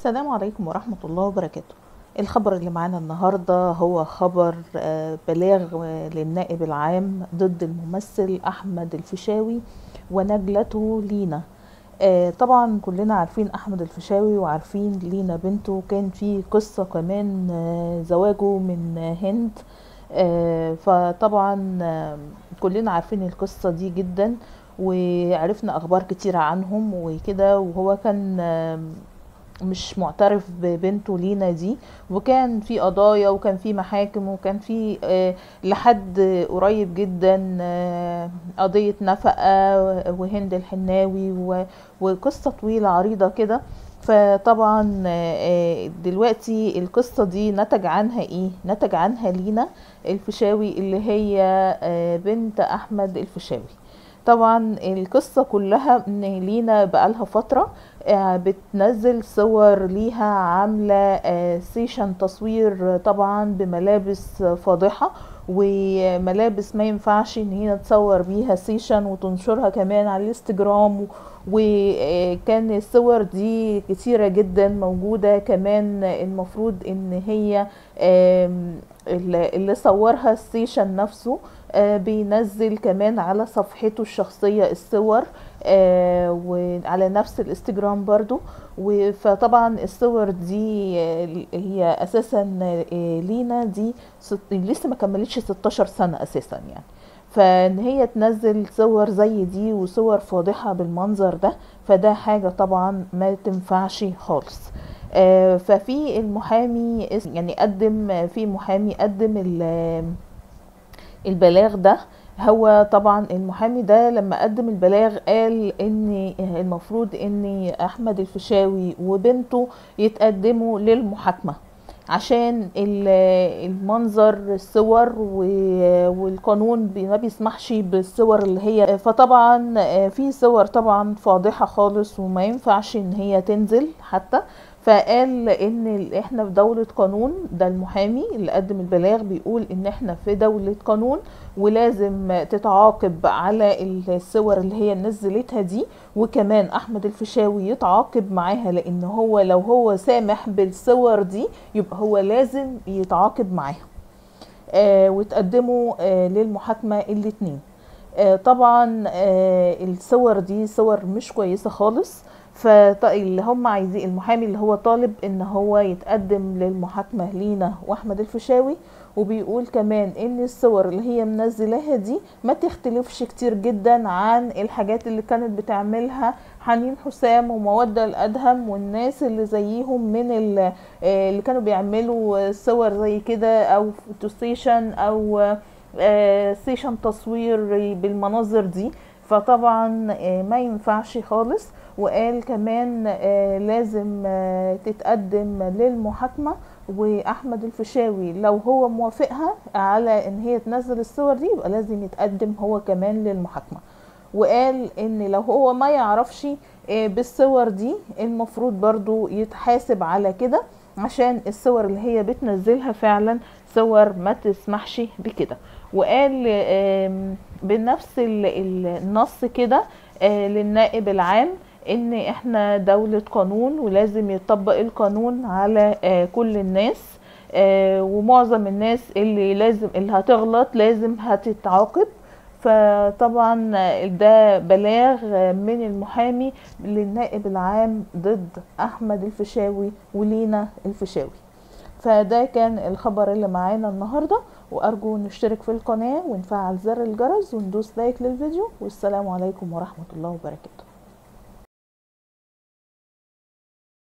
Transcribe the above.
السلام عليكم ورحمة الله وبركاته الخبر اللي معانا النهاردة هو خبر آه، بلاغ آه، للنائب العام ضد الممثل أحمد الفيشاوي ونجلته لينا آه، طبعا كلنا عارفين أحمد الفيشاوي وعارفين لينا بنته كان في قصة كمان آه، زواجه من آه، هند آه، فطبعا آه، كلنا عارفين القصة دي جدا وعرفنا أخبار كتيرة عنهم وكده وهو كان آه، مش معترف ببنته لينا دي وكان في قضايا وكان في محاكم وكان في آه، لحد قريب جدا آه، قضية نفقة وهند الحناوي و- وقصة طويلة عريضة كده فطبعا آه، دلوقتي القصة دي نتج عنها ايه نتج عنها لينا الفيشاوي اللي هي آه، بنت احمد الفيشاوي طبعا القصة كلها ان لينا بقالها فترة آه، بتنزل صور ليها عاملة آه، سيشن تصوير طبعا بملابس فاضحة وملابس ما ينفعش ان هي تصور بيها سيشن وتنشرها كمان على الانستجرام وكان الصور دي كتيرة جدا موجودة كمان المفروض ان هي آم، اللي اللي صورها السيشن نفسه آه، بينزل كمان على صفحته الشخصية الصور آه، وعلى نفس الانستجرام برضو و- فطبعا الصور دي آه، هي اساسا آه، لينا دي ست- لسه ما كملتش 16 سنة اساسا يعني فان هي تنزل صور زي دي وصور فاضحة بالمنظر ده فده حاجة طبعا ما تنفعش خالص آه، ففي المحامي اس- يعني قدم في محامي قدم ال- البلاغ ده هو طبعا المحامي ده لما قدم البلاغ قال ان المفروض ان احمد الفيشاوي وبنته يتقدموا للمحاكمة عشان ال- المنظر الصور و- والقانون بي- ما بيسمحش بالصور اللي هي فطبعا في صور طبعا فاضحة خالص وما ينفعش ان هي تنزل حتى فقال ان ال- احنا في دولة قانون ده المحامي اللي قدم البلاغ بيقول ان احنا في دولة قانون ولازم تتعاقب على الصور اللي هي نزلتها دي وكمان احمد الفيشاوي يتعاقب معاها لان هو لو هو سامح بالصور دي يبقى هو لازم يتعاقب معاها آه وتقدموا آه للمحاكمة الاتنين آه طبعا آه الصور دي صور مش كويسة خالص فاللي هم عايزين المحامي اللي هو طالب ان هو يتقدم للمحاكمة لينا واحمد الفيشاوي وبيقول كمان ان الصور اللي هي منزلاها دي ما تختلفش كتير جدا عن الحاجات اللي كانت بتعملها حنين حسام ومودة الادهم والناس اللي زيهم من ال- آه، اللي كانوا بيعملوا صور زي كده او فوتو ستيشن او آه، ستيشن تصوير بالمناظر دي فطبعا آه، ما ينفعش خالص وقال كمان آه، لازم آه، تتقدم للمحاكمة واحمد الفيشاوي لو هو موافقها على ان هي تنزل الصور دي يبقى لازم يتقدم هو كمان للمحاكمة وقال ان لو هو ما يعرفش آه، بالصور دي المفروض برضو يتحاسب على كده عشان الصور اللي هي بتنزلها فعلا صور ما تسمحش بكده وقال آم، بنفس ال- ال- النص كده آه، للنائب العام ان احنا دولة قانون ولازم يطبق القانون على آه، كل الناس آه، ومعظم الناس اللي لازم اللي هتغلط لازم هتتعاقب فطبعا ده بلاغ من المحامي للنائب العام ضد احمد الفيشاوي ولينا الفيشاوي فده كان الخبر اللي معانا النهارده وارجو نشترك في القناه ونفعل زر الجرس وندوس لايك للفيديو والسلام عليكم ورحمه الله وبركاته